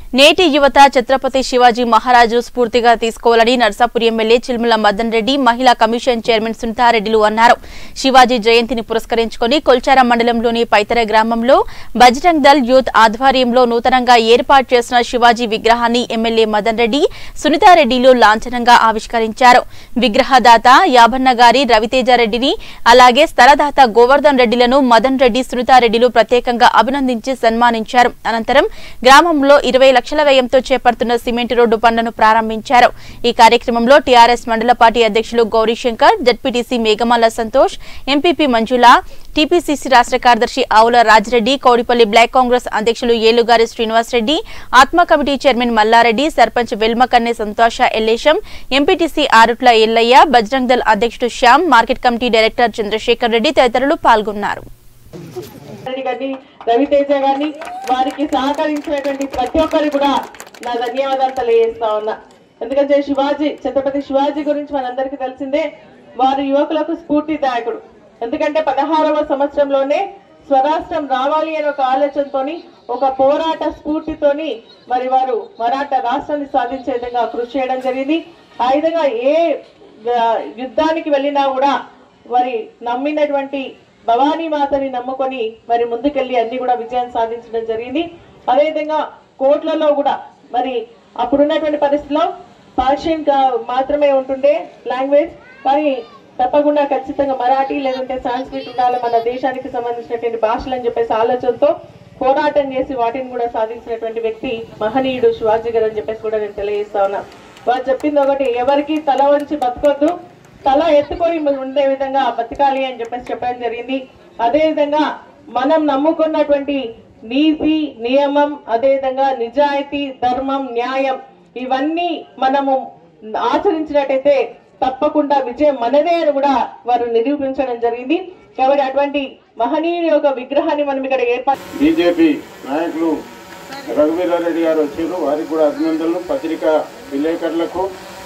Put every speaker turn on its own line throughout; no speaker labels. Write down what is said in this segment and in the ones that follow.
నేటి యువత ఛత్రపతి శివాజీ మహారాజు స్ఫూర్తిగా తీసుకోవాలని నర్సాపురి ఎమ్మెల్యే చిల్మల మదన్ రెడ్డి మహిళా కమిషన్ చైర్మన్ సునీతారెడ్డిలు అన్నారు శివాజీ జయంతిని పురస్కరించుకుని కొల్చార మండలంలోని పైతర గ్రామంలో బజరంగ్ దల్ యూత్ ఆధ్వర్యంలో నూతనంగా ఏర్పాటు చేసిన శివాజీ విగ్రహాన్ని ఎమ్మెల్యే మదన్ రెడ్డి సునీతారెడ్డిలు లాంఛనంగా ఆవిష్కరించారు విగ్రహదాత యాభన్న గారి రవితేజారెడ్డిని అలాగే స్థలదాత గోవర్ధన్ రెడ్డిలను మదన్ రెడ్డి సునీతారెడ్డిలు ప్రత్యేకంగా అభినందించి సన్మానించారు అనంతరం గ్రామంలో ఇరవై లక్షల వ్యయంతో చేపడుతున్న సిమెంట్ రోడ్డు పనులను ప్రారంభించారు ఈ కార్యక్రమంలో టీఆర్ఎస్ మండల పార్టీ అధ్యక్షులు Gowrishankar ZPTC Meghamala Santosh MPP Manjula TPCC రాష్ట్ర కార్యదర్శి ఆవుల రాజిరెడ్డి కౌడిపల్లి బ్లాక్ కాంగ్రెస్ అధ్యక్షులు Elugari Srinivasareddy ATMA committee chairman Mallareddy sarpanch Velmakanne Santosha Ellesham MPTC Arutla Ellaiah Bajrang Dal అధ్యక్షుడు Shyam market committee director Chandrashekar Reddy తదితరులు పాల్గొన్నారు
రెడ్డి గారిని రవితేజ గారిని వారికి సహకరించినటువంటి ప్రతి ఒక్కరికి కూడా నా ధన్యవాదాలు తెలియజేస్తా ఉన్నా ఎందుకంటే శివాజీ ఛత్రపతి శివాజీ గురించి మనందరికీ తెలిసిందే వారు యువకులకు స్ఫూర్తిదాయకుడు ఎందుకంటే పదహారవ సంవత్సరంలోనే స్వరాష్ట్రం రావాలి అనే ఒక ఆలోచనతోని ఒక పోరాట స్ఫూర్తితోని మరి వారు మరాఠా రాష్ట్రాన్ని సాధించే విధంగా కృషి చేయడం జరిగింది ఆ విధంగా ఏ ఆ, యుద్ధానికి వెళ్ళినా కూడా మరి నమ్మినటువంటి భవానీ మాతని నమ్ముకొని మరి ముందుకెళ్లి అన్ని కూడా విజయం సాధించడం జరిగింది అదేవిధంగా కోట్లలో కూడా మరి అప్పుడున్నటువంటి పరిస్థితిలో పర్షియన్ గా- మాత్రమే ఉంటుండే లాంగ్వేజ్ కానీ తప్పకుండా ఖచ్చితంగా మరాఠీ లేదంటే సాంస్క్రిట్ ఉండాలి మన దేశానికి సంబంధించినటువంటి భాషలు అని చెప్పేసి ఆలోచనతో పోరాటం చేసి వాటిని కూడా సాధించినటువంటి వ్యక్తి మహనీయుడు శివాజీ గారు అని చెప్పేసి కూడా నేను తెలియజేస్తా ఉన్నా వారు చెప్పింది ఒకటి ఎవరికి తల వంచి బతకొద్దు తల ఎత్తుకొని ఉండే విధంగా బతకాలి అని చెప్పేసి చెప్పడం జరిగింది అదే విధంగా మనం నమ్ముకున్నటువంటి నీతి నియమం అదే విధంగా నిజాయితీ ధర్మం న్యాయం ఇవన్నీ మనము ఆచరించినట్టయితే తప్పకుండా విజయం మనదే అని కూడా వారు నిరూపించడం జరిగింది కాబట్టి అటువంటి మహనీయుని యొక్క విగ్రహాన్ని మనం ఇక్కడ ఏర్పాటు
బీజేపీ నాయకులు రఘువీరారెడ్డి గారు వచ్చారు వారికి కూడా అభినందనలు పత్రికా విలేకరులకు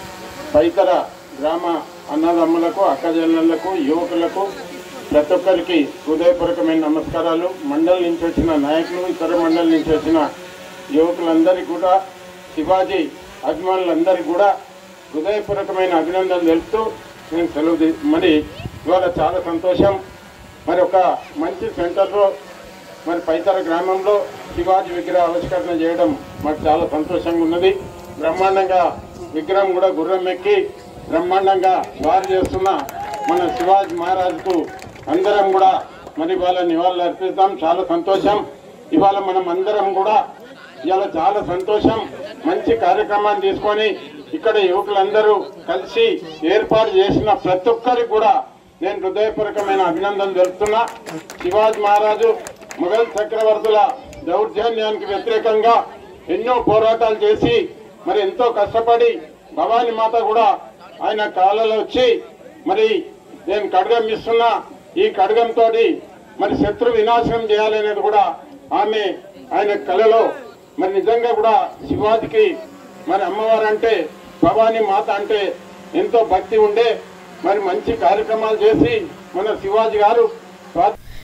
పైతర గ్రామ అన్నదమ్ములకు అక్కజనులకు యువకులకు ప్రతి ఒక్కరికి హృదయపూర్వకమైన నమస్కారాలు మండలి నుంచి వచ్చిన నాయకులు ఇతర మండలి నుంచి వచ్చిన యువకులందరికీ కూడా శివాజీ అభిమానులందరికీ కూడా హృదయపూర్వకమైన అభినందనలు తెలుపుతూ నేను సెలవు తీ- మరి ఇవాళ చాలా సంతోషం మరి ఒక మంచి సెంటర్లో మరి పైతర గ్రామంలో శివాజీ విగ్రహ ఆవిష్కరణ చేయడం మాకు చాలా సంతోషంగా ఉన్నది బ్రహ్మాండంగా విగ్రహం కూడా గుర్రం ఎక్కి బ్రహ్మాండంగా వారు చేస్తున్న మన శివాజీ మహారాజుకు అందరం కూడా మరి వాళ్ళ నివాళులు అర్పిస్తాం చాలా సంతోషం ఇవాళ మనం అందరం కూడా ఇవాళ చాలా సంతోషం మంచి కార్యక్రమాన్ని తీసుకొని ఇక్కడ యువకులందరూ కలిసి ఏర్పాటు చేసిన ప్రతి ఒక్కరికి కూడా నేను హృదయపూర్వకమైన అభినందనలు తెలుపుతున్నా శివాజీ మహారాజు మొఘల్ చక్రవర్తుల దౌర్జన్యానికి వ్యతిరేకంగా ఎన్నో పోరాటాలు చేసి మరి ఎంతో కష్టపడి భవానీ మాత కూడా ఆయన కాలలో వచ్చి మరి నేను ఖడ్గం ఇస్తున్నా ఈ ఖడ్గంతో మరి శత్రు వినాశనం చేయాలనేది కూడా ఆమె ఆయన కలలో మరి నిజంగా కూడా శివాజీకి మరి అమ్మవారు అంటే భవానీ మాత అంటే ఎంతో భక్తి ఉండే మరి మంచి కార్యక్రమాలు చేసి మన శివాజీ గారు